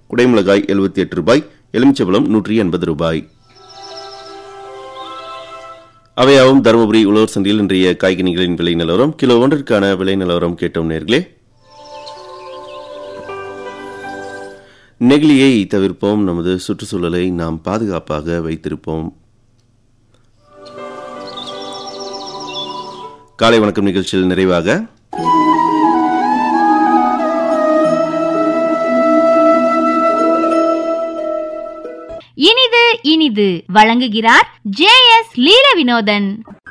குடைமிளகாய் எழுபத்தி எட்டு ரூபாய் எலுமிச்சபழம் நூற்றி எண்பது ரூபாய் அவையாவும் தருமபுரி உழவர் சந்தையில் இன்றைய காய்கனிகளின் விலை நிலவரம் கிலோ ஒன்றிற்கான விலை நிலவரம் கேட்டோம் நேர்களே நெகிழியை தவிர்ப்போம் நமது சுற்றுச்சூழலை நாம் பாதுகாப்பாக வைத்திருப்போம் காலை வணக்கம் நிகழ்ச்சியில் நிறைவாக இனிது இனிது வழங்குகிறார் ஜே எஸ் லீல வினோதன்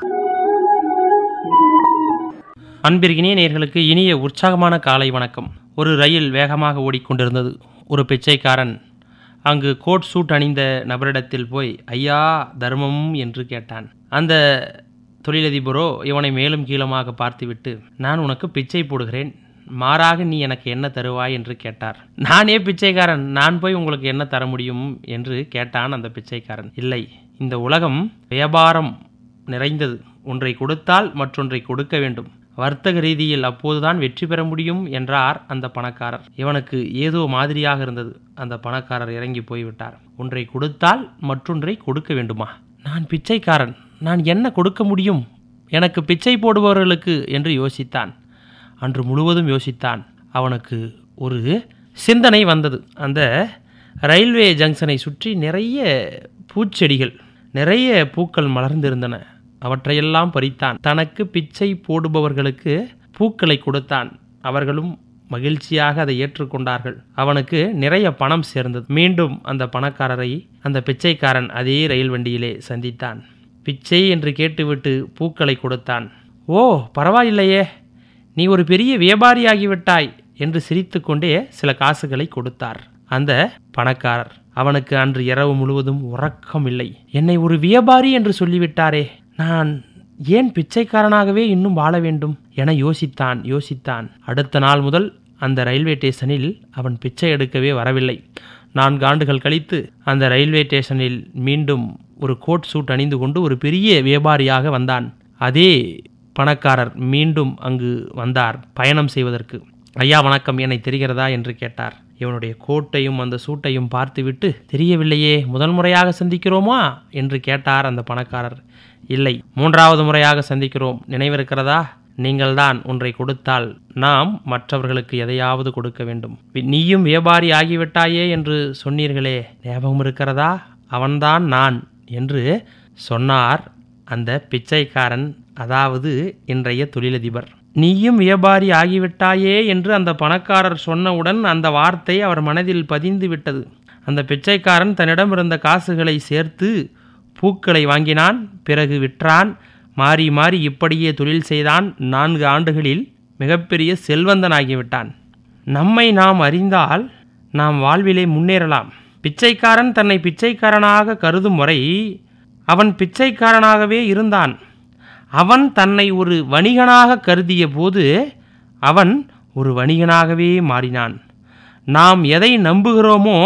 அன்பிற்கினிய நேர்களுக்கு இனிய உற்சாகமான காலை வணக்கம் ஒரு ரயில் வேகமாக ஓடிக்கொண்டிருந்தது ஒரு பிச்சைக்காரன் அங்கு கோட் சூட் அணிந்த நபரிடத்தில் போய் ஐயா தர்மம் என்று கேட்டான் அந்த தொழிலதிபரோ இவனை மேலும் கீழமாக பார்த்துவிட்டு நான் உனக்கு பிச்சை போடுகிறேன் மாறாக நீ எனக்கு என்ன தருவாய் என்று கேட்டார் நானே பிச்சைக்காரன் நான் போய் உங்களுக்கு என்ன தர முடியும் என்று கேட்டான் அந்த பிச்சைக்காரன் இல்லை இந்த உலகம் வியாபாரம் நிறைந்தது ஒன்றை கொடுத்தால் மற்றொன்றை கொடுக்க வேண்டும் வர்த்தக ரீதியில் அப்போதுதான் வெற்றி பெற முடியும் என்றார் அந்த பணக்காரர் இவனுக்கு ஏதோ மாதிரியாக இருந்தது அந்த பணக்காரர் இறங்கி போய்விட்டார் ஒன்றை கொடுத்தால் மற்றொன்றை கொடுக்க வேண்டுமா நான் பிச்சைக்காரன் நான் என்ன கொடுக்க முடியும் எனக்கு பிச்சை போடுபவர்களுக்கு என்று யோசித்தான் அன்று முழுவதும் யோசித்தான் அவனுக்கு ஒரு சிந்தனை வந்தது அந்த ரயில்வே ஜங்ஷனை சுற்றி நிறைய பூச்செடிகள் நிறைய பூக்கள் மலர்ந்திருந்தன அவற்றையெல்லாம் பறித்தான் தனக்கு பிச்சை போடுபவர்களுக்கு பூக்களை கொடுத்தான் அவர்களும் மகிழ்ச்சியாக அதை ஏற்றுக்கொண்டார்கள் அவனுக்கு நிறைய பணம் சேர்ந்தது மீண்டும் அந்த பணக்காரரை அந்த பிச்சைக்காரன் அதே ரயில் வண்டியிலே சந்தித்தான் பிச்சை என்று கேட்டுவிட்டு பூக்களை கொடுத்தான் ஓ பரவாயில்லையே நீ ஒரு பெரிய வியாபாரியாகிவிட்டாய் என்று சிரித்துக்கொண்டே சில காசுகளை கொடுத்தார் அந்த பணக்காரர் அவனுக்கு அன்று இரவு முழுவதும் உறக்கம் இல்லை என்னை ஒரு வியாபாரி என்று சொல்லிவிட்டாரே நான் ஏன் பிச்சைக்காரனாகவே இன்னும் வாழ வேண்டும் என யோசித்தான் யோசித்தான் அடுத்த நாள் முதல் அந்த ரயில்வே ஸ்டேஷனில் அவன் பிச்சை எடுக்கவே வரவில்லை நான்கு ஆண்டுகள் கழித்து அந்த ரயில்வே ஸ்டேஷனில் மீண்டும் ஒரு கோட் சூட் அணிந்து கொண்டு ஒரு பெரிய வியாபாரியாக வந்தான் அதே பணக்காரர் மீண்டும் அங்கு வந்தார் பயணம் செய்வதற்கு ஐயா வணக்கம் என்னை தெரிகிறதா என்று கேட்டார் இவனுடைய கோட்டையும் அந்த சூட்டையும் பார்த்துவிட்டு தெரியவில்லையே முதல் முறையாக சந்திக்கிறோமா என்று கேட்டார் அந்த பணக்காரர் இல்லை மூன்றாவது முறையாக சந்திக்கிறோம் நினைவிருக்கிறதா நீங்கள்தான் ஒன்றை கொடுத்தால் நாம் மற்றவர்களுக்கு எதையாவது கொடுக்க வேண்டும் நீயும் வியாபாரி ஆகிவிட்டாயே என்று சொன்னீர்களே ஞாபகம் இருக்கிறதா அவன்தான் நான் என்று சொன்னார் அந்த பிச்சைக்காரன் அதாவது இன்றைய தொழிலதிபர் நீயும் வியாபாரி ஆகிவிட்டாயே என்று அந்த பணக்காரர் சொன்னவுடன் அந்த வார்த்தை அவர் மனதில் பதிந்து விட்டது அந்த பிச்சைக்காரன் தன்னிடம் இருந்த காசுகளை சேர்த்து பூக்களை வாங்கினான் பிறகு விற்றான் மாறி மாறி இப்படியே தொழில் செய்தான் நான்கு ஆண்டுகளில் மிகப்பெரிய செல்வந்தனாகிவிட்டான் நம்மை நாம் அறிந்தால் நாம் வாழ்விலே முன்னேறலாம் பிச்சைக்காரன் தன்னை பிச்சைக்காரனாக கருதும் வரை அவன் பிச்சைக்காரனாகவே இருந்தான் அவன் தன்னை ஒரு வணிகனாக கருதிய போது அவன் ஒரு வணிகனாகவே மாறினான் நாம் எதை நம்புகிறோமோ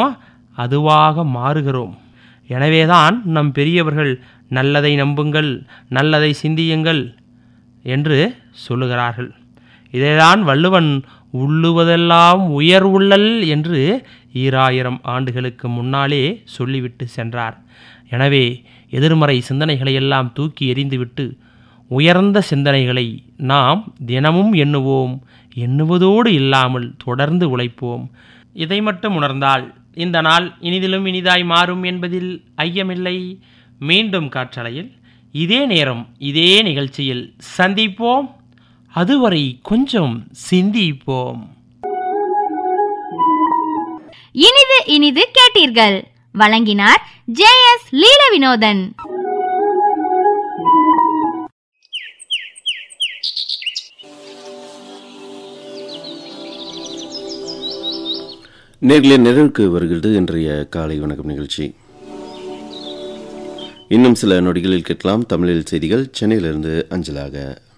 அதுவாக மாறுகிறோம் எனவேதான் நம் பெரியவர்கள் நல்லதை நம்புங்கள் நல்லதை சிந்தியுங்கள் என்று சொல்லுகிறார்கள் இதைதான் வள்ளுவன் உள்ளுவதெல்லாம் உயர் உள்ளல் என்று ஈராயிரம் ஆண்டுகளுக்கு முன்னாலே சொல்லிவிட்டு சென்றார் எனவே எதிர்மறை சிந்தனைகளை எல்லாம் தூக்கி எறிந்துவிட்டு உயர்ந்த சிந்தனைகளை நாம் தினமும் எண்ணுவோம் எண்ணுவதோடு இல்லாமல் தொடர்ந்து உழைப்போம் இதை மட்டும் உணர்ந்தால் இந்த நாள் இனிதிலும் இனிதாய் மாறும் என்பதில் ஐயமில்லை மீண்டும் காற்றலையில் இதே நேரம் இதே நிகழ்ச்சியில் சந்திப்போம் அதுவரை கொஞ்சம் சிந்திப்போம் இனிது இனிது கேட்டீர்கள் வழங்கினார் ஜே எஸ் லீல வினோதன் நேர்களே நிறைவுக்கு வருகிறது இன்றைய காலை வணக்கம் நிகழ்ச்சி இன்னும் சில நொடிகளில் கேட்கலாம் தமிழில் செய்திகள் சென்னையிலிருந்து அஞ்சலாக